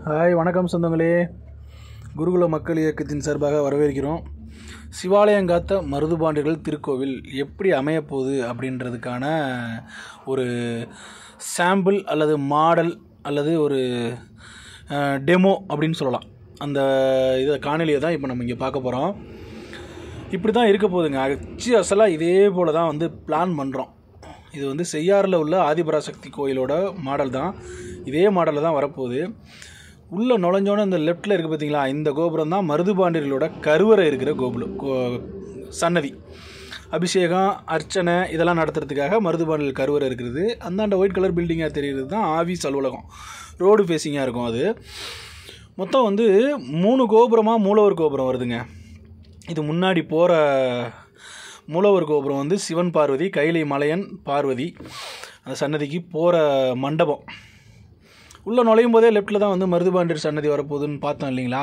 Hi வணக்கம் சொந்தங்களே குருகுல மக்கள் இயக்கத்தின் சார்பாக வரவேற்கிறோம் சிவாலயங்காத்த மருதுபாண்டியர்கள் திருக்கோவில் எப்படி அமையப்போகுது அப்படின்றதுக்கான ஒரு சாம்பிள் அல்லது மாடல் அல்லது ஒரு டெமோ அப்படின்னு சொல்லலாம் அந்த இதை காணொலியை தான் இப்போ நம்ம இங்கே பார்க்க போகிறோம் இப்படி தான் இருக்க போகுதுங்க அச்சு அசலாக இதே போல் தான் வந்து பிளான் பண்ணுறோம் இது வந்து செய்யாறில் உள்ள ஆதிபராசக்தி கோயிலோட மாடல் தான் இதே மாடலில் தான் வரப்போகுது உள்ளே நுழைஞ்சோன்னே இந்த லெஃப்ட்டில் இருக்குது பார்த்தீங்களா இந்த கோபுரம் தான் மருதுபாண்டியர்களோட கருவறை இருக்கிற கோபுரம் கோ சன்னதி அபிஷேகம் அர்ச்சனை இதெல்லாம் நடத்துறதுக்காக மருதுபாண்டியல் கருவறை இருக்கிறது அந்தாண்ட ஒயிட் கலர் பில்டிங்காக தெரிகிறது தான் ஆஃபீஸ் அலுவலகம் ரோடு ஃபேஸிங்காக இருக்கும் அது மொத்தம் வந்து மூணு கோபுரமாக மூலவர் கோபுரம் வருதுங்க இது முன்னாடி போகிற மூலவர் கோபுரம் வந்து சிவன் பார்வதி கைலை மலையன் பார்வதி அந்த சன்னதிக்கு போகிற மண்டபம் உள்ளே நுழையும் போதே லெஃப்ட்டில் தான் வந்து மருதுபாண்டியர் சன்னதி வரப்போகுதுன்னு பார்த்தோம் இல்லைங்களா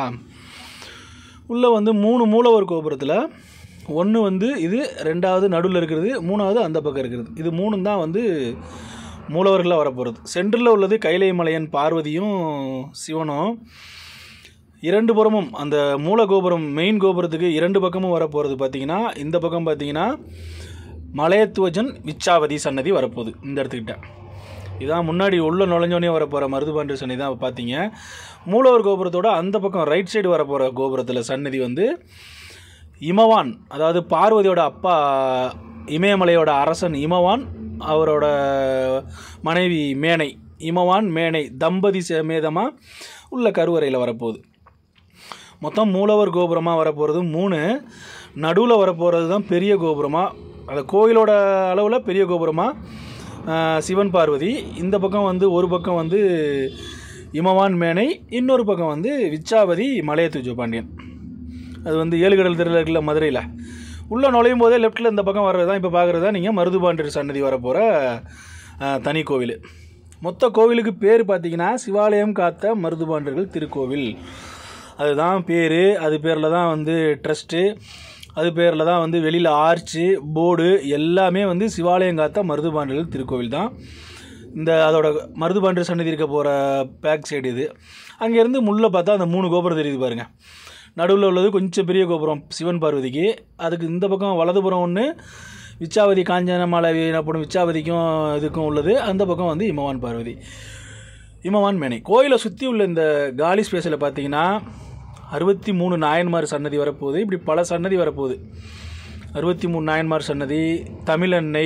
உள்ளே வந்து மூணு மூலவர் கோபுரத்தில் ஒன்று வந்து இது ரெண்டாவது நடுவில் இருக்கிறது மூணாவது அந்த பக்கம் இருக்கிறது இது மூணும் தான் வந்து மூலவர்களாக வரப்போகிறது சென்டரில் உள்ளது கைலை மலையன் பார்வதியும் சிவனும் இரண்டு புறமும் அந்த மூல கோபுரம் மெயின் கோபுரத்துக்கு இரண்டு பக்கமும் வரப்போகிறது பார்த்தீங்கன்னா இந்த பக்கம் பார்த்தீங்கன்னா மலையத்துவஜன் விச்சாவதி சன்னதி வரப்போகுது இந்த இடத்துக்கிட்ட இதான் முன்னாடி உள்ள நுழைஞ்சோடனே வரப்போகிற மருதுபாண்டிய சன்னதி தான் பார்த்தீங்க மூலவர் கோபுரத்தோட அந்த பக்கம் ரைட் சைடு வரப்போகிற கோபுரத்தில் சன்னதி வந்து இமவான் அதாவது பார்வதியோட அப்பா இமயமலையோட அரசன் இமவான் அவரோட மனைவி மேனை இமவான் மேனை தம்பதி சமேதமாக உள்ள கருவறையில் வரப்போகுது மொத்தம் மூலவர் கோபுரமாக வரப்போகிறது மூணு நடுவில் வரப்போகிறது தான் பெரிய கோபுரமாக அந்த கோயிலோட அளவில் பெரிய கோபுரமாக சிவன் பார்வதி இந்த பக்கம் வந்து ஒரு பக்கம் வந்து இமவான் மேனை இன்னொரு பக்கம் வந்து விச்சாவதி மலையத்துஜோ பாண்டியன் அது வந்து ஏழுகடல் தெருவில் இருக்குல்ல மதுரையில் உள்ளே நுழையும் போதே லெஃப்ட்டில் இந்த பக்கம் வர்றது தான் இப்போ பார்க்குறது தான் நீங்கள் மருதுபாண்டியர் சன்னதி வரப்போகிற தனி கோவில் மொத்த கோவிலுக்கு பேர் பார்த்தீங்கன்னா சிவாலயம் காத்த மருதுபாண்டியர்கள் திருக்கோவில் அதுதான் பேர் அது பேரில் தான் வந்து ட்ரஸ்ட்டு அது பேரில் தான் வந்து வெளியில் ஆர்ச்சு போர்டு எல்லாமே வந்து சிவாலயம் காத்த மருதுபாண்டியர்கள் திருக்கோவில் தான் இந்த அதோட மருதுபாண்டியர் சன்னதி இருக்க போகிற பேக் சைடு இது அங்கேருந்து முள்ளே பார்த்தா அந்த மூணு கோபுரம் தெரியுது பாருங்கள் நடுவில் உள்ளது கொஞ்சம் பெரிய கோபுரம் சிவன் பார்வதிக்கு அதுக்கு இந்த பக்கம் வலதுபுறம் ஒன்று விச்சாவதி காஞ்சனமாலை எனப்படும் விச்சாவதிக்கும் இதுக்கும் உள்ளது அந்த பக்கம் வந்து இமவான் பார்வதி இமவான் மேனை கோயிலை சுற்றி உள்ள இந்த காலி ஸ்பேஸில் பார்த்தீங்கன்னா அறுபத்தி மூணு நாயன்மார் சன்னதி வரப்போகுது இப்படி பல சன்னதி வரப்போகுது அறுபத்தி மூணு நாயன்மார் சன்னதி தமிழன்னை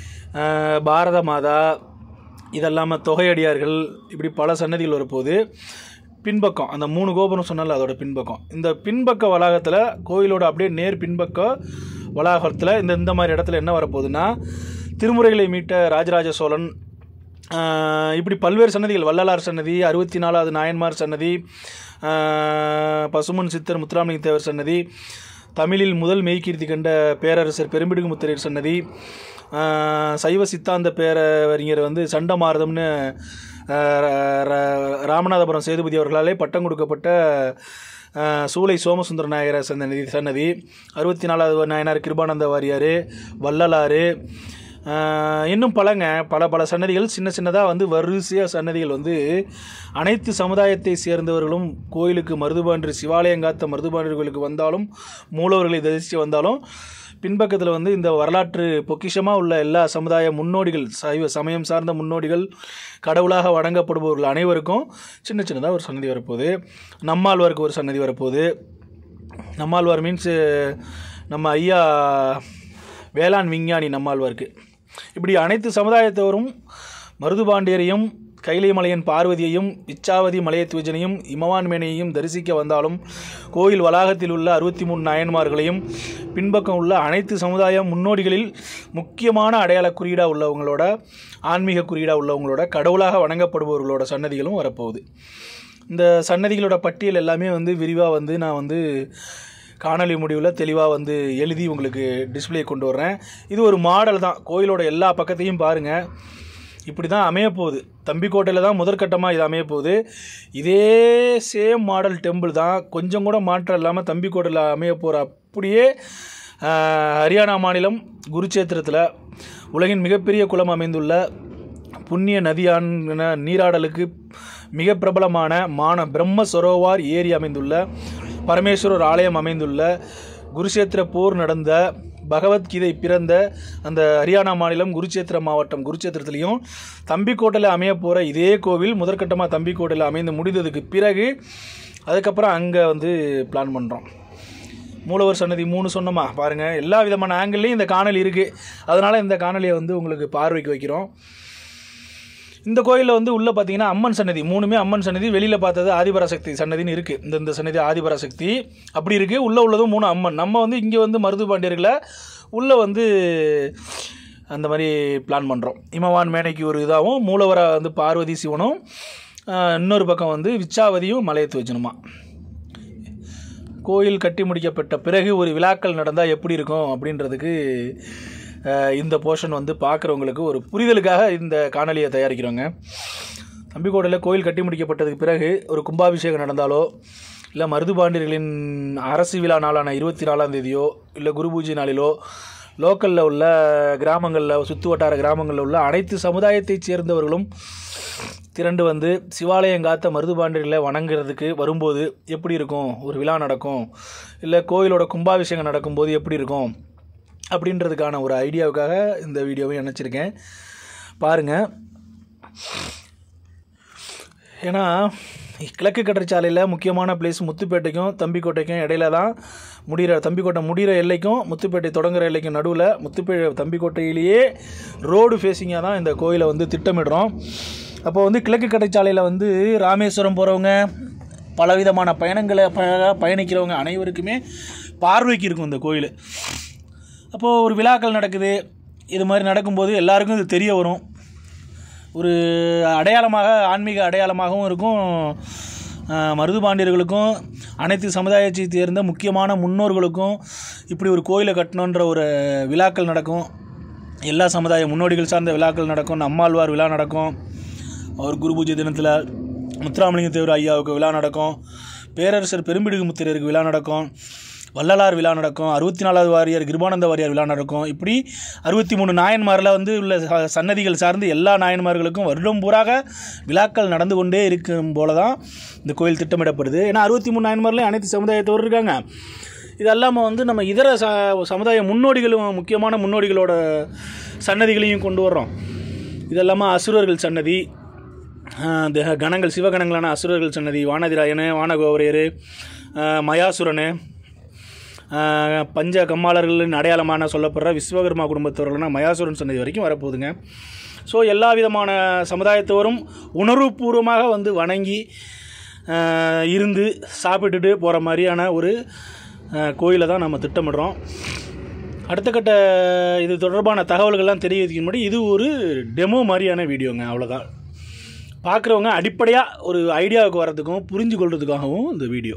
பாரத மாதா இதெல்லாமல் தொகையடியார்கள் இப்படி பல சன்னதிகள் வரப்போகுது பின்பக்கம் அந்த மூணு கோபுரம் சொன்னால அதோட பின்பக்கம் இந்த பின்பக்க வளாகத்தில் கோயிலோட அப்படியே நேர் பின்பக்க வளாகத்தில் இந்த இந்த மாதிரி இடத்துல என்ன வரப்போகுதுன்னா திருமுறைகளை மீட்ட ராஜராஜ சோழன் இப்படி பல்வேறு சன்னதிகள் வள்ளலார் சன்னதி அறுபத்தி நாலாவது நாயன்மார் சன்னதி பசுமன் சித்தர் முத்துராமலிங்க தேவர் சன்னதி தமிழில் முதல் மெய்கீர்த்தி கண்ட பேரரசர் பெரும்பிடுகு முத்திரையர் சன்னதி சைவ சித்தாந்த பேரறிஞர் வந்து சண்டமாரதம்னு ராமநாதபுரம் சேதுபதி அவர்களாலே பட்டம் கொடுக்கப்பட்ட சூளை சோமசுந்தர நாயகர சன்னதி சன்னதி அறுபத்தி நாலாவது நாயனார் கிருபானந்த வாரியார் வள்ளலார் இன்னும் பலங்க பல பல சன்னதிகள் சின்ன சின்னதாக வந்து வரிசையாக சன்னதிகள் வந்து அனைத்து சமுதாயத்தை சேர்ந்தவர்களும் கோயிலுக்கு மருதுபாண்டிய சிவாலயங்காத்த மருதுபாண்டியர் கோயிலுக்கு வந்தாலும் மூலவர்களை தரிசித்து வந்தாலும் பின்பக்கத்தில் வந்து இந்த வரலாற்று பொக்கிஷமாக உள்ள எல்லா சமுதாய முன்னோடிகள் சைவ சமயம் சார்ந்த முன்னோடிகள் கடவுளாக வணங்கப்படுபவர்கள் அனைவருக்கும் சின்ன சின்னதாக ஒரு சன்னதி வரப்போகுது நம்மாழ்வாருக்கு ஒரு சன்னதி வரப்போகுது நம்மாழ்வார் மீன்ஸ் நம்ம ஐயா வேளாண் விஞ்ஞானி நம்மாழ்வாருக்கு இப்படி அனைத்து சமுதாயத்தவரும் மருதுபாண்டியரையும் கைலை மலையன் பார்வதியையும் இச்சாவதி மலையத்துவஜனையும் இமவான் மேனையையும் தரிசிக்க வந்தாலும் கோயில் வளாகத்தில் உள்ள அறுபத்தி மூணு நாயன்மார்களையும் பின்பக்கம் உள்ள அனைத்து சமுதாய முன்னோடிகளில் முக்கியமான அடையாள குறியீடாக உள்ளவங்களோட ஆன்மீக குறியீடாக உள்ளவங்களோட கடவுளாக வணங்கப்படுபவர்களோட சன்னதிகளும் வரப்போகுது இந்த சன்னதிகளோட பட்டியல் எல்லாமே வந்து விரிவாக வந்து நான் வந்து காணொலி முடிவில் தெளிவாக வந்து எழுதி உங்களுக்கு டிஸ்பிளே கொண்டு வர்றேன் இது ஒரு மாடல் தான் கோயிலோட எல்லா பக்கத்தையும் பாருங்கள் இப்படி தான் அமையப்போகுது தம்பிக்கோட்டையில் தான் முதற்கட்டமாக இது அமையப்போகுது இதே சேம் மாடல் டெம்பிள் தான் கொஞ்சம் கூட மாற்றம் இல்லாமல் தம்பிக்கோட்டையில் அமைய போகிற அப்படியே ஹரியானா மாநிலம் குருச்சேத்திரத்தில் உலகின் மிகப்பெரிய குளம் அமைந்துள்ள புண்ணிய நதியான நீராடலுக்கு மிக பிரபலமான மான பிரம்ம சரோவார் ஏரி அமைந்துள்ள பரமேஸ்வரர் ஆலயம் அமைந்துள்ள குருஷேத்திர போர் நடந்த பகவத்கீதை பிறந்த அந்த ஹரியானா மாநிலம் குருச்சேத்திர மாவட்டம் குருச்சேத்திரத்துலேயும் தம்பிக்கோட்டையில் அமைய போகிற இதே கோவில் முதற்கட்டமாக தம்பிக்கோட்டையில் அமைந்து முடிந்ததுக்கு பிறகு அதுக்கப்புறம் அங்கே வந்து பிளான் பண்ணுறோம் மூலவர் சன்னதி மூணு சொன்னோமா பாருங்கள் எல்லா விதமான ஆங்கிள்லையும் இந்த காணொலி இருக்குது அதனால் இந்த காணொலியை வந்து உங்களுக்கு பார்வைக்கு வைக்கிறோம் இந்த கோயிலில் வந்து உள்ளே பார்த்தீங்கன்னா அம்மன் சன்னதி மூணுமே அம்மன் சன்னதி வெளியில் பார்த்தது ஆதிபராசக்தி சன்னதின்னு இருக்குது இந்த இந்த சன்னதி ஆதிபராசக்தி அப்படி இருக்குது உள்ளே உள்ளதும் மூணு அம்மன் நம்ம வந்து இங்கே வந்து மருது பாண்டியர்களை உள்ளே வந்து அந்த மாதிரி பிளான் பண்ணுறோம் இமவான் மேனைக்கு ஒரு இதாகவும் மூலவரை வந்து பார்வதி சிவனும் ஆஹ், இன்னொரு பக்கம் வந்து விச்சாவதியும் மலையத்து வச்சணுமா கோயில் கட்டி முடிக்கப்பட்ட பிறகு ஒரு விழாக்கள் நடந்தால் எப்படி இருக்கும் அப்படின்றதுக்கு அஹ், இந்த போர்ஷன் வந்து பார்க்குறவங்களுக்கு ஒரு புரிதலுக்காக இந்த காணொலியை தயாரிக்கிறோங்க தம்பிக்கோட்டையில் கோயில் கட்டி முடிக்கப்பட்டதுக்கு பிறகு ஒரு கும்பாபிஷேகம் நடந்தாலோ இல்லை மருதுபாண்டியர்களின் அரசு விழா நாளான இருபத்தி நாலாம் தேதியோ இல்லை குரு பூஜை நாளிலோ லோக்கலில் உள்ள கிராமங்களில் சுற்று வட்டார கிராமங்களில் உள்ள அனைத்து சமுதாயத்தைச் சேர்ந்தவர்களும் திரண்டு வந்து சிவாலயம் காத்த மருதுபாண்டியர்களை வணங்குறதுக்கு வரும்போது எப்படி இருக்கும் ஒரு விழா நடக்கும் இல்லை கோயிலோட கும்பாபிஷேகம் நடக்கும்போது எப்படி இருக்கும் அப்படின்றதுக்கான ஒரு ஐடியாவுக்காக இந்த வீடியோவை நினச்சிருக்கேன் பாருங்கள் ஏன்னா கிழக்கு கடற்சாலையில் முக்கியமான பிளேஸ் முத்துப்பேட்டைக்கும் தம்பிக்கோட்டைக்கும் இடையில தான் முடிகிற தம்பிக்கோட்டை முடிகிற எல்லைக்கும் முத்துப்பேட்டை தொடங்குற எல்லைக்கும் நடுவில் முத்துப்பே தம்பிக்கோட்டையிலேயே ரோடு ஃபேஸிங்காக தான் இந்த கோயிலை வந்து திட்டமிடுறோம் அப்போ வந்து கிழக்கு கடற்சாலையில் வந்து ராமேஸ்வரம் போகிறவங்க பலவிதமான பயணங்களை ப- பயணிக்கிறவங்க அனைவருக்குமே பார்வைக்கு இருக்கும் இந்த கோயில் அப்போது ஒரு விழாக்கள் நடக்குது இது மாதிரி நடக்கும்போது எல்லாருக்கும் இது தெரிய வரும் ஒரு அடையாளமாக ஆன்மீக அடையாளமாகவும் இருக்கும் அஹ், மருதுபாண்டியர்களுக்கும் அனைத்து சமுதாயத்தை சேர்ந்த முக்கியமான முன்னோர்களுக்கும் இப்படி ஒரு கோயிலை கட்டணுன்ற ஒரு விழாக்கள் நடக்கும் எல்லா சமுதாய முன்னோடிகள் சார்ந்த விழாக்கள் நடக்கும் நம்மாழ்வார் விழா நடக்கும் அவர் குரு பூஜை தினத்தில் முத்துராமலிங்க தேவர் ஐயாவுக்கு விழா நடக்கும் பேரரசர் பெரும்பிடுகு முத்திரருக்கு விழா நடக்கும் வள்ளலார் விழா நடக்கும் அறுபத்தி நாலாவது வாரியார் கிருபானந்த வாரியார் விழா நடக்கும் இப்படி அறுபத்தி மூணு நாயன்மாரில் வந்து உள்ள ச- சன்னதிகள் சார்ந்து எல்லா நாயன்மார்களுக்கும் வருடம் பூராக விழாக்கள் நடந்து கொண்டே இருக்கும் போல தான் இந்த கோயில் திட்டமிடப்படுது ஏன்னா அறுபத்தி மூணு நாயன்மார்லேயும் அனைத்து சமுதாயத்தோடு இருக்காங்க இது அல்லாமல் வந்து நம்ம இதர ச சமுதாய முன்னோடிகளும் முக்கியமான முன்னோடிகளோட சன்னதிகளையும் கொண்டு வர்றோம் இது இல்லாமல் அசுரர்கள் சன்னதி ஆஹ் இந்த கணங்கள் சிவகணங்களான அசுரர்கள் சன்னதி வானதிராயனு வானகோவரையர் மயாசுரனு ஆஹ் பஞ்ச கம்மாளர்களின் அடையாளமான சொல்லப்படுற விஸ்வகர்மா குடும்பத்தவர்கள்னா மயாசுரன் சன்னதி வரைக்கும் வரப்போகுதுங்க ஸோ எல்லா விதமான சமுதாயத்தவரும் உணர்வுபூர்வமாக வந்து வணங்கி ஆஹ் இருந்து சாப்பிட்டுட்டு போகிற மாதிரியான ஒரு ஆஹ் கோயிலை தான் நம்ம திட்டமிடுறோம் அடுத்த கட்ட இது தொடர்பான தகவல்கள்லாம் தெரிவிக்கும் முன்னாடி இது ஒரு டெமோ மாதிரியான வீடியோங்க அவ்வளோதான் பார்க்குறவங்க அடிப்படையாக ஒரு ஐடியாவுக்கு வர்றதுக்கும் புரிஞ்சு கொள்றதுக்காகவும் இந்த வீடியோ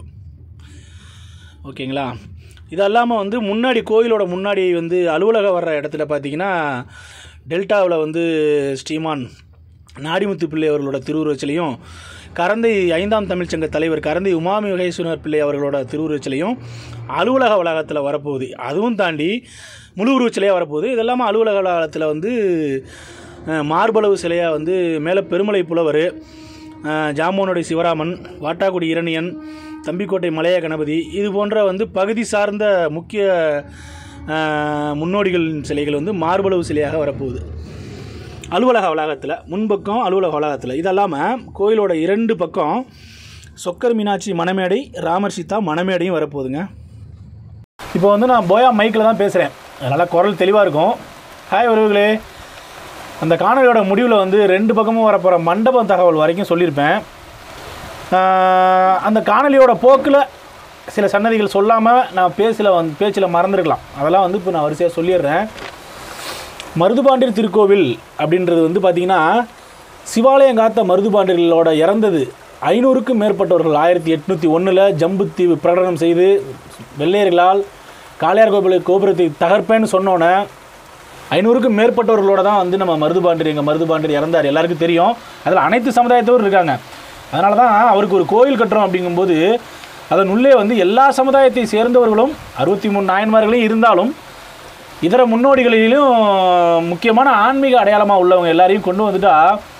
ஓகேங்களா இது அல்லாமல் வந்து முன்னாடி கோயிலோட முன்னாடி வந்து அலுவலகம் வர்ற இடத்துல பார்த்தீங்கன்னா டெல்டாவில் வந்து ஸ்ரீமான் நாடிமுத்து பிள்ளை அவர்களோட திருவுருவச்சிலையும் கரந்தை ஐந்தாம் தமிழ்ச்சங்க தலைவர் கரந்தை உமாமி மகேஸ்வரர் பிள்ளை அவர்களோட திருவுருவச்சிலையும் அலுவலக வளாகத்தில் வரப்போகுது அதுவும் தாண்டி முழு உருவச்சிலையாக வரப்போகுது இதெல்லாமல் அலுவலக வளாகத்தில் வந்து அஹ், மார்பளவு சிலையாக வந்து மேலே பெருமலை புலவர் அஹ், ஜாமோனுடைய சிவராமன் வாட்டாக்குடி இரணியன் தம்பிக்கோட்டை மலைய கணபதி இது போன்ற வந்து பகுதி சார்ந்த முக்கிய அஹ், முன்னோடிகளின் சிலைகள் வந்து மார்பளவு சிலையாக வரப்போகுது அலுவலக வளாகத்தில் முன்பக்கம் அலுவலக வளாகத்தில் இது இல்லாமல் கோயிலோட இரண்டு பக்கம் சொக்கர் மீனாட்சி மணமேடை ராமர் சீதா மணமேடையும் வரப்போகுதுங்க இப்போ வந்து நான் போயா மைக்கில் தான் பேசுகிறேன் அதனால் குரல் தெளிவாக இருக்கும் ஹாய் உறவுகளே அந்த காணொலியோட முடிவில் வந்து ரெண்டு பக்கமும் வரப்போகிற மண்டபம் தகவல் வரைக்கும் சொல்லியிருப்பேன் ஆஹ் அந்த காணொலியோட போக்கில் சில சன்னதிகள் சொல்லாமல் நான் பேச்சில் வந்து பேச்சில் மறந்துருக்கலாம் அதெல்லாம் வந்து இப்போ நான் வரிசையாக சொல்லிடுறேன் மருதுபாண்டியர் திருக்கோவில் அப்படின்றது வந்து பார்த்திங்கன்னா சிவாலயம் காத்த மருதுபாண்டியர்களோட இறந்தது ஐநூறுக்கும் மேற்பட்டவர்கள் ஆயிரத்தி எட்நூற்றி ஒன்றில் ஜம்புத்தீவு பிரகடனம் செய்து வெள்ளையர்களால் காளையார் கோபுர கோபுரத்தை தகர்ப்பேன்னு சொன்னோன்னே ஐநூறுக்கும் மேற்பட்டவர்களோட தான் வந்து நம்ம மருதுபாண்டியர் எங்கள் மருதுபாண்டியர் இறந்தார் எல்லாருக்கும் தெரியும் அதில் அனைத்து சமுதாயத்தவரும் இருக்காங்க அதனால தான் அவருக்கு ஒரு கோயில் கட்டுறோம் அப்படிங்கும்போது அதன் உள்ளே வந்து எல்லா சமுதாயத்தை சேர்ந்தவர்களும் அறுபத்தி மூணு நாயன்மார்களையும் இருந்தாலும் இதர முன்னோடிகளிலும் முக்கியமான ஆன்மீக அடையாளமாக உள்ளவங்க எல்லாரையும் கொண்டு வந்துட்டா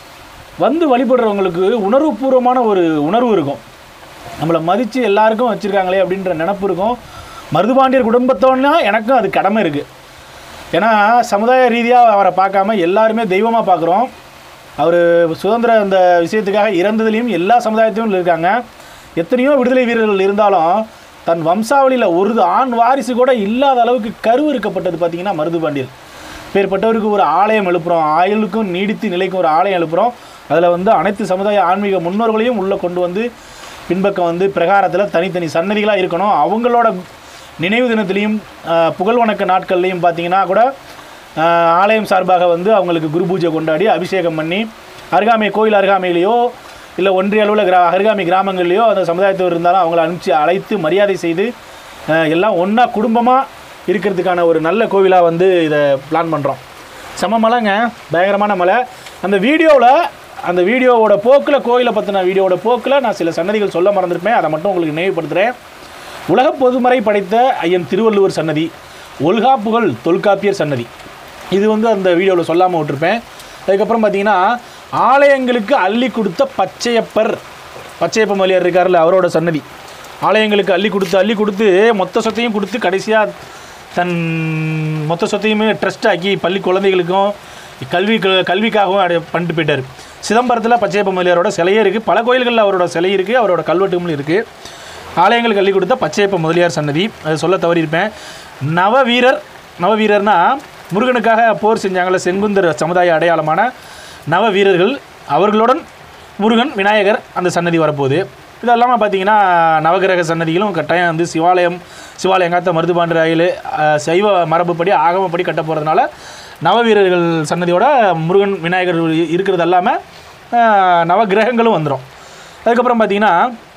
வந்து வழிபடுறவங்களுக்கு உணர்வுபூர்வமான ஒரு உணர்வு இருக்கும் நம்மளை மதித்து எல்லாருக்கும் வச்சுருக்காங்களே அப்படின்ற நினப்பு இருக்கும் மருதுபாண்டியர் குடும்பத்தோன்னா எனக்கும் அது கடமை இருக்குது ஏன்னா சமுதாய ரீதியாக அவரை பார்க்காம எல்லாருமே தெய்வமாக பார்க்குறோம் அவர் சுதந்திர அந்த விஷயத்துக்காக இறந்ததுலேயும் எல்லா சமுதாயத்திலும் இருக்காங்க எத்தனையோ விடுதலை வீரர்கள் இருந்தாலும் தன் வம்சாவளியில் ஒரு ஆண் வாரிசு கூட இல்லாத அளவுக்கு கரு இருக்கப்பட்டது பார்த்தீங்கன்னா மருதுபாண்டியர் பேர்பட்டவருக்கு ஒரு ஆலயம் எழுப்புகிறோம் ஆயுளுக்கும் நீடித்து நிலைக்கும் ஒரு ஆலயம் எழுப்புகிறோம் அதில் வந்து அனைத்து சமுதாய ஆன்மீக முன்னோர்களையும் உள்ளே கொண்டு வந்து பின்பக்கம் வந்து பிரகாரத்தில் தனித்தனி சன்னதிகளாக இருக்கணும் அவங்களோட நினைவு தினத்துலேயும் ஆஹ், புகழ் வணக்க நாட்கள்லையும் பார்த்தீங்கன்னா கூட ஆஹ், ஆலயம் சார்பாக வந்து அவங்களுக்கு குரு பூஜை கொண்டாடி அபிஷேகம் பண்ணி அருகாமை கோயில் அருகாமையிலேயோ இல்லை ஒன்றிய அளவில் கிரா அருகாமை கிராமங்கள்லேயோ அந்த சமுதாயத்தவர் இருந்தாலும் அவங்கள அனுப்பிச்சு அழைத்து மரியாதை செய்து ஆஹ், எல்லாம் ஒன்றா குடும்பமாக இருக்கிறதுக்கான ஒரு நல்ல கோவிலாக வந்து இதை பிளான் பண்ணுறோம் செம மலைங்க பயங்கரமான மலை அந்த வீடியோவில் அந்த வீடியோவோட போக்கில் கோயிலை பற்றின வீடியோவோட போக்கில் நான் சில சன்னதிகள் சொல்ல மறந்துருப்பேன் அதை மட்டும் உங்களுக்கு நினைவுபடுத்துகிறேன் உலக பொதுமறை படைத்த ஐயன் திருவள்ளுவர் சன்னதி ஒல்காப்புகள் தொல்காப்பியர் சன்னதி இது வந்து அந்த வீடியோவில் சொல்லாமல் விட்டுருப்பேன் அதுக்கப்புறம் பார்த்தீங்கன்னா ஆலயங்களுக்கு அள்ளி கொடுத்த பச்சையப்பர் பச்சையப்ப மொழியார் இருக்கார்ல அவரோட சன்னதி ஆலயங்களுக்கு அள்ளி கொடுத்து அள்ளி கொடுத்து மொத்த சொத்தையும் கொடுத்து கடைசியாக தன் மொத்த சொத்தையுமே ட்ரஸ்ட் ஆக்கி பள்ளி குழந்தைகளுக்கும் கல்வி கல்விக்காகவும் அடைய பண்ணிட்டு போயிட்டார் சிதம்பரத்தில் பச்சையப்ப மொழியாரோட சிலையே இருக்குது பல கோயில்களில் அவரோட சிலை இருக்குது அவரோட கல்வெட்டுகளும் இருக்குது ஆலயங்களுக்கு அள்ளி கொடுத்த பச்சையப்ப முதலியார் சன்னதி அது சொல்ல தவறியிருப்பேன் நவவீரர் நவவீரர்னா முருகனுக்காக போர் செஞ்சாங்கள்ல செங்குந்தர் சமுதாய அடையாளமான நவ வீரர்கள் அவர்களுடன் முருகன் விநாயகர் அந்த சன்னதி வரப்போகுது இது இல்லாமல் பார்த்தீங்கன்னா நவகிரக சன்னதிகளும் கட்டாயம் வந்து சிவாலயம் சிவாலயங்காத்த மருதுபாண்டு ராயில் சைவ மரபுப்படி ஆகமப்படி கட்ட போகிறதுனால நவவீரர்கள் சன்னதியோட முருகன் விநாயகர் இருக்கிறது இல்லாமல் நவகிரகங்களும் வந்துடும் அதுக்கப்புறம் பார்த்தீங்கன்னா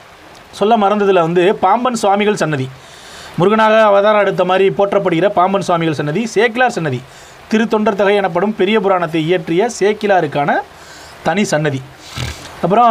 சொல்ல மறந்ததில் வந்து பாம்பன் சுவாமிகள் சன்னதி முருகனாக அவதாரம் எடுத்த மாதிரி போற்றப்படுகிற பாம்பன் சுவாமிகள் சன்னதி சேக்கிலார் சன்னதி திருத்தொண்டர் தொகை எனப்படும் பெரிய புராணத்தை இயற்றிய சேக்கிலாருக்கான தனி சன்னதி அப்புறம்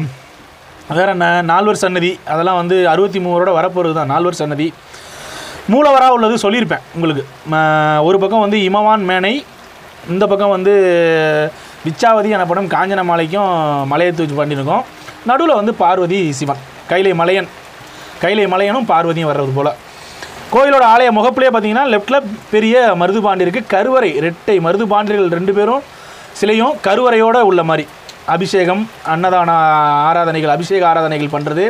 வேற என்ன நால்வர் சன்னதி அதெல்லாம் வந்து அறுபத்தி மூவரோட வரப்போகிறது தான் நால்வர் சன்னதி மூலவராக உள்ளது சொல்லியிருப்பேன் உங்களுக்கு ம- ஒரு பக்கம் வந்து இமவான் மேனை இந்த பக்கம் வந்து விச்சாவதி எனப்படும் காஞ்சன மாலைக்கும் மலையை தூக்கி பண்ணியிருக்கோம் நடுவில் வந்து பார்வதி சிவன் கைலை மலையன் கைலை மலையனும் பார்வதியும் வர்றது போல் கோயிலோட ஆலய முகப்பிலே பார்த்தீங்கன்னா லெஃப்டில் பெரிய மருதுபாண்டி இருக்குது கருவறை ரெட்டை மருதுபாண்டியர்கள் ரெண்டு பேரும் சிலையும் கருவறையோடு உள்ள மாதிரி அபிஷேகம் அன்னதான ஆராதனைகள் அபிஷேக ஆராதனைகள் பண்ணுறது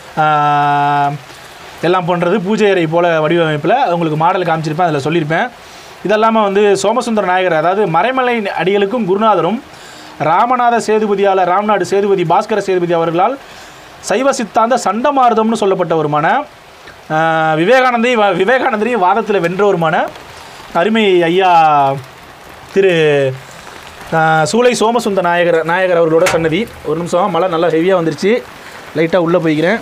எல்லாம் பண்ணுறது பூஜை அறை போல் வடிவமைப்பில் உங்களுக்கு மாடல் காமிச்சிருப்பேன் அதில் சொல்லியிருப்பேன் இதெல்லாமல் வந்து சோமசுந்தர நாயகர் அதாவது மறைமலை அடிகளுக்கும் குருநாதரும் ராமநாத சேதுபதியால் ராம்நாடு சேதுபதி பாஸ்கர சேதுபதி அவர்களால் சைவ சித்தாந்த சண்டமார்தம்னு சொல்லப்பட்டவருமான ஆஹ், விவேகானந்தை வ- விவேகானந்தரையும் வாதத்தில் வென்றவருமான அருமை ஐயா திரு ஆஹ், சூளை சோமசுந்த நாயகர் நாயகர் அவர்களோட சன்னதி ஒரு நிமிஷம் மழை நல்லா ஹெவியாக வந்துருச்சு லைட்டாக உள்ளே போய்க்கிறேன்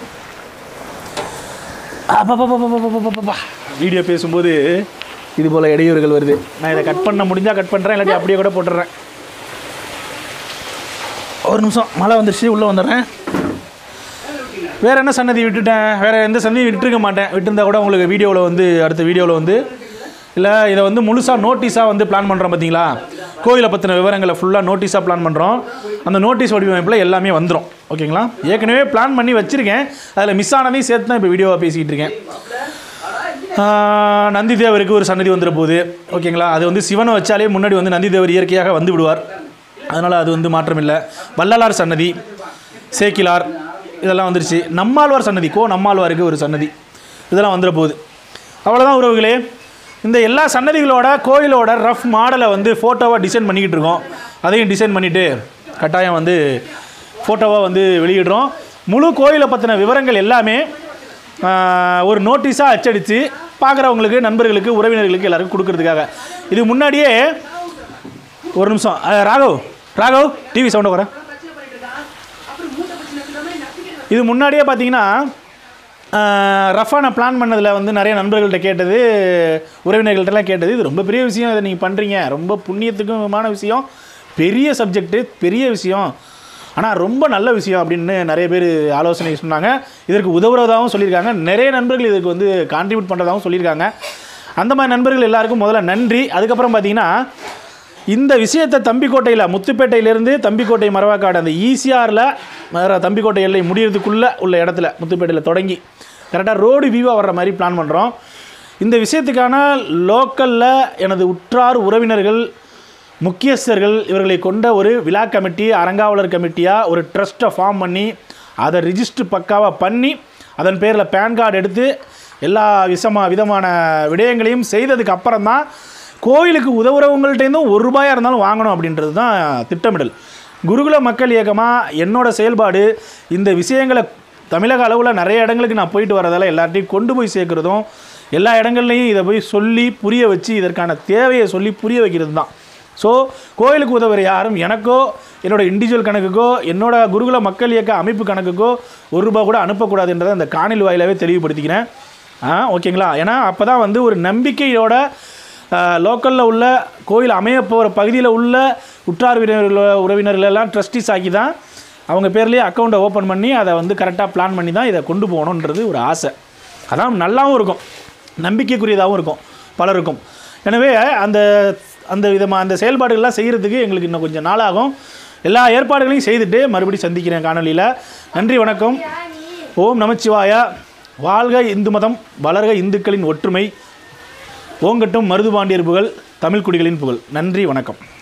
அப்பப்பப்பப்பப்பப்பப்பப்பா. வீடியோ பேசும்போது இது போல் இடையூறுகள் வருது நான் இதை கட் பண்ண முடிஞ்சால் கட் பண்ணுறேன் இல்லாட்டி அப்படியே கூட போட்டுடுறேன் ஒரு நிமிஷம் மழை வந்துருச்சு உள்ளே வந்துடுறேன் வேறு என்ன சன்னதி விட்டுட்டேன் வேறு எந்த சன்னதியும் விட்டுருக்க மாட்டேன் விட்டுருந்தா கூட உங்களுக்கு வீடியோவில் வந்து அடுத்த வீடியோவில் வந்து இல்லை இதை வந்து முழுசாக நோட்டீஸாக வந்து பிளான் பண்ணுறோம் பார்த்தீங்களா கோயிலை பற்றின விவரங்களை ஃபுல்லாக நோட்டீஸாக பிளான் பண்ணுறோம் அந்த நோட்டீஸ் வடிவமைப்பில் எல்லாமே வந்துடும் ஓகேங்களா ஏற்கனவே பிளான் பண்ணி வச்சுருக்கேன் அதில் மிஸ் ஆனதையும் சேர்த்து தான் இப்போ வீடியோவாக பேசிக்கிட்டு இருக்கேன் ஆஹ் நந்தி தேவருக்கு ஒரு சன்னதி வந்துட போகுது ஓகேங்களா அது வந்து சிவனை வச்சாலே முன்னாடி வந்து நந்தி தேவர் இயற்கையாக வந்து விடுவார் அதனால் அது வந்து மாற்றம் இல்லை வள்ளலார் சன்னதி சேக்கிலார் இதெல்லாம் வந்துருச்சு நம்மாழ்வார் சன்னதி கோ நம்மாழ்வாருக்கு ஒரு சன்னதி இதெல்லாம் வந்துட போகுது அவ்வளோதான் உறவுகளே இந்த எல்லா சன்னதிகளோட கோயிலோட ரஃப் மாடலை வந்து ஃபோட்டோவாக டிசைன் பண்ணிக்கிட்டு இருக்கோம் அதையும் டிசைன் பண்ணிவிட்டு கட்டாயம் வந்து ஃபோட்டோவாக வந்து வெளியிடுறோம் முழு கோயிலை பற்றின விவரங்கள் எல்லாமே ஆஹ், ஒரு நோட்டீஸாக அச்சடித்து பார்க்குறவங்களுக்கு நண்பர்களுக்கு உறவினர்களுக்கு எல்லாருக்கும் கொடுக்கறதுக்காக இது முன்னாடியே ஒரு நிமிஷம் அஹ், ராகவ் ராகவ் டிவி சவுண்டை வர இது முன்னாடியே பார்த்தீங்கன்னா ரஃபாக நான் பிளான் பண்ணதில் வந்து நிறைய நண்பர்கள்ட்ட கேட்டது உறவினர்கள்ட்டலாம் கேட்டது இது ரொம்ப பெரிய விஷயம் இதை நீங்கள் பண்ணுறீங்க ரொம்ப புண்ணியத்துக்குமான விஷயம் பெரிய சப்ஜெக்ட்டு பெரிய விஷயம் ஆனால் ரொம்ப நல்ல விஷயம் அப்படின்னு நிறைய பேர் ஆலோசனை சொன்னாங்க இதற்கு உதவுறதாகவும் சொல்லியிருக்காங்க நிறைய நண்பர்கள் இதுக்கு வந்து கான்ட்ரிபியூட் பண்ணுறதாகவும் சொல்லியிருக்காங்க அந்த மாதிரி நண்பர்கள் எல்லாருக்கும் முதல்ல நன்றி அதுக்கப்புறம் பார்த்தீங்கன்னா இந்த விஷயத்தை தம்பிக்கோட்டையில் முத்துப்பேட்டையிலேருந்து தம்பிக்கோட்டை மரவாக்காடு அந்த ஈசிஆரில் வேறு தம்பிக்கோட்டை எல்லை முடியறதுக்குள்ளே உள்ள இடத்துல முத்துப்பேட்டையில் தொடங்கி கரெக்டாக ரோடு வியூவாக வர்ற மாதிரி பிளான் பண்ணுறோம் இந்த விஷயத்துக்கான லோக்கலில் எனது உற்றார் உறவினர்கள் முக்கியஸ்தர்கள் இவர்களை கொண்ட ஒரு விழா கமிட்டி அரங்காவலர் கமிட்டியாக ஒரு ட்ரஸ்ட்டை ஃபார்ம் பண்ணி அதை ரிஜிஸ்டர் பக்காவாக பண்ணி அதன் பேரில் பேன் கார்டு எடுத்து எல்லா விசமா விதமான விடயங்களையும் செய்ததுக்கு அப்புறம் தான் கோயிலுக்கு உதவுறவங்கள்ட்டேருந்தும் ஒரு ரூபாயாக இருந்தாலும் வாங்கணும் அப்படின்றது தான் திட்டமிடல் குருகுல மக்கள் இயக்கமாக என்னோட செயல்பாடு இந்த விஷயங்களை தமிழக அளவில் நிறைய இடங்களுக்கு நான் போயிட்டு வரதால எல்லார்ட்டையும் கொண்டு போய் சேர்க்குறதும் எல்லா இடங்கள்லையும் இதை போய் சொல்லி புரிய வச்சு இதற்கான தேவையை சொல்லி புரிய வைக்கிறது தான் ஸோ கோயிலுக்கு உதவுற யாரும் எனக்கோ என்னோட இண்டிவிஜுவல் கணக்குக்கோ என்னோட குருகுல மக்கள் இயக்க அமைப்பு கணக்குக்கோ ஒரு ரூபா கூட அனுப்பக்கூடாதுன்றதை அந்த காணொலி வாயிலாகவே தெளிவுபடுத்திக்கிறேன் ஆ ஓகேங்களா ஏன்னா அப்போ தான் வந்து ஒரு நம்பிக்கையோட லோக்கலில் உள்ள கோயில் அமைய போகிற பகுதியில் உள்ள உற்றார் உறவினர்கள் உறவினர்கள் எல்லாம் ட்ரஸ்டிஸ் ஆக்கி தான் அவங்க பேர்லேயே அக்கௌண்ட்டை ஓப்பன் பண்ணி அதை வந்து கரெக்டாக பிளான் பண்ணி தான் இதை கொண்டு போகணுன்றது ஒரு ஆசை அதான் நல்லாவும் இருக்கும் நம்பிக்கைக்குரியதாகவும் இருக்கும் பலருக்கும் எனவே அந்த அந்த விதமாக அந்த செயல்பாடுகள்லாம் செய்கிறதுக்கு எங்களுக்கு இன்னும் கொஞ்சம் நாளாகும் எல்லா ஏற்பாடுகளையும் செய்துட்டு மறுபடியும் சந்திக்கிறேன் காணொலியில் நன்றி வணக்கம் ஓம் நமச்சிவாயா வாழ்க இந்து மதம் வளர்க இந்துக்களின் ஒற்றுமை ஓங்கட்டும் மருதுபாண்டியர் புகழ் தமிழ் குடிகளின் புகழ் நன்றி வணக்கம்